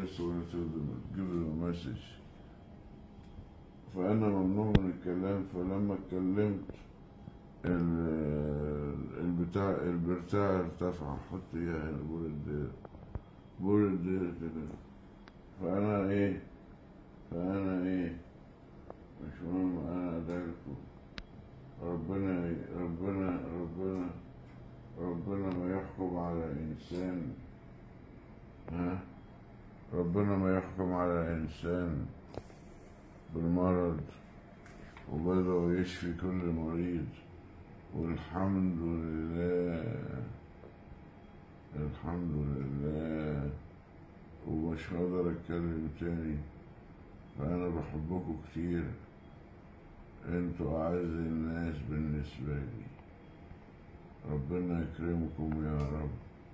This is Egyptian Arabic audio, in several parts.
just wanted to give you a message فأنا ممنوع من الكلام فلما اتكلمت ال- البتاع البتاع ارتفع حط اياها هنا بول الدير بول الدير كده فأنا ايه فأنا ايه مش مهم أنا أدعيلكم ربنا ربنا ربنا ربنا ما يحكم على إنسان ها ربنا ما يحكم على إنسان بالمرض وبدأ يشفي كل مريض والحمد لله الحمد لله ومش هقدر أتكلم تاني فأنا بحبكم كتير انتوا أعز الناس بالنسبة لي ربنا يكرمكم يا رب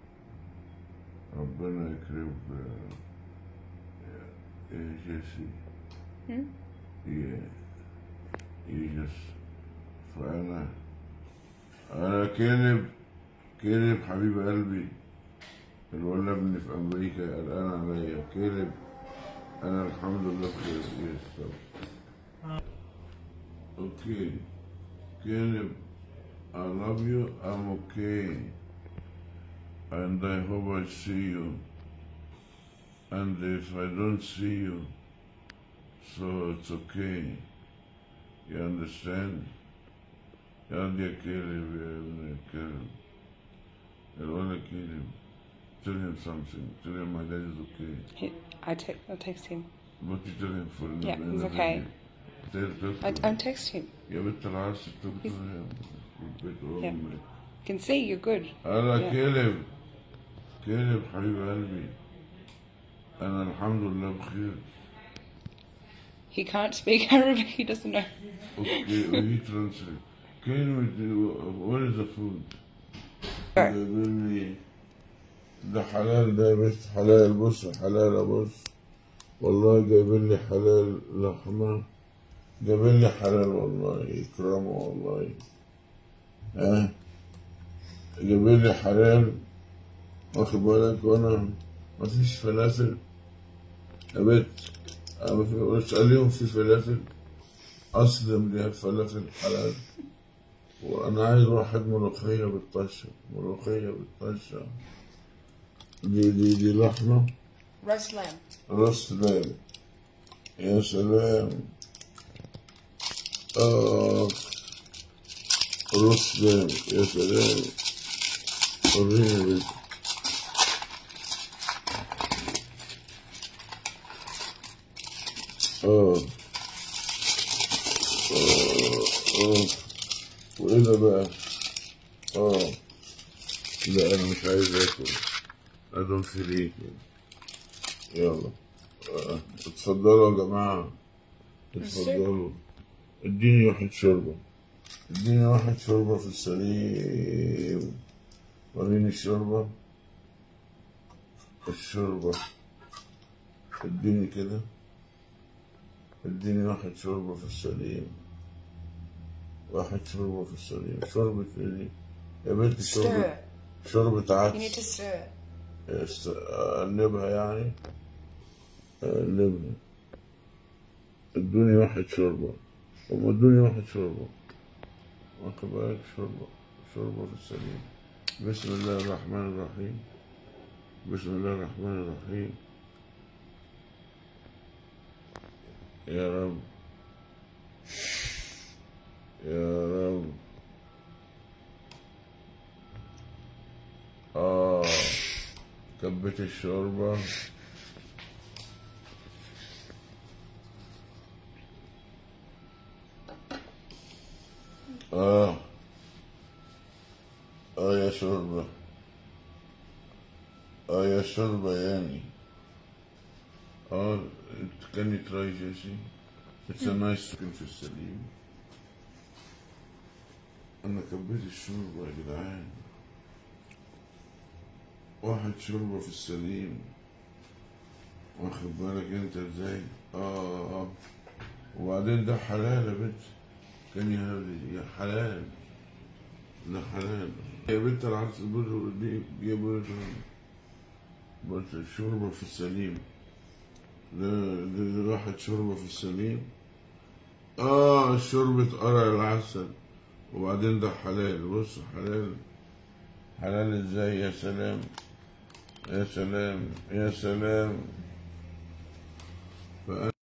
ربنا يكرمك يا رب يا- يا جيسي هم؟ يا يا جيس فأنا أنا كلب كلب حبيب قلبي الولد ابني في أمريكا قلقان عليا كلب أنا الحمد لله بخير يس طبعا Okay. Caleb, I love you. I'm okay. And I hope I see you. And if I don't see you, so it's okay. You understand? يا يا كيلب يا ابن الكلب الولد كيلب Tell him something. Tell him my dad is okay. He, I te- I'll text him. But you tell him for in the- Yeah, in he's the okay. video. Tell, tell I, him. I'll text him. يا بنت العسل تقول He's- بيت Yeah. امي You can see you're good. انا Yeah. كلب كلب حبيب قلبي انا الحمد لله بخير He can't speak Arabic. He doesn't know. اوكي وهي ترانسليت كلمة وين از ذا فود جايبين لي ده حلال ده يا بنت حلال بص حلال بص والله جايبين لي حلال لحمة جايبين لي حلال والله يكرمه والله ها جايبين لي حلال واخد بالك وانا مفيش فلافل يا بنت أنا مفي- اسأليهم في فلافل أسلم لي الفلافل حلال وأنا عايز واحد ملوخية بالطشة ملوخية بالطشة دي دي دي لحمة Roast lamb. راس لام يا سلام آه راس لام يا سلام وريني بيت آه آه آه وإيه ده بقى؟ آه لا أنا مش عايز آكل I don't feel eating يلا آه، اتفضلوا يا جماعة اتفضلوا اديني واحد شوربة اديني واحد شوربة في السليم وريني الشوربة الشوربة اديني كده اديني واحد شوربة في السليم واحد شوربة في السليم شوربة ايه دي؟ يا بنت شوربة Stir. شوربة You need to عدس stir. است- أقلبها يعني أقلبها ادوني واحد شوربة هم ادوني واحد شوربة واخد بالك شوربة شوربة في السليم بسم الله الرحمن الرحيم بسم الله الرحمن الرحيم يا رب يا رب آه كبت الشوربة آه آه يا شوربة آه يا شوربة يعني آه can you try Jesse it's a nice chicken في السليم أنا كبيت الشوربة يا جدعان واحد شوربة في السليم واخد بالك انت ازاي اه اه وبعدين ده حلال يا بنت كان يا يا حلال ده حلال يا بنت العرس البر دي جابوا بس الشوربة في السليم ده, ده, ده واحد شوربة في السليم اه شوربة قرع العسل وبعدين ده حلال بص حلال حلال ازاي يا سلام يا سلام يا سلام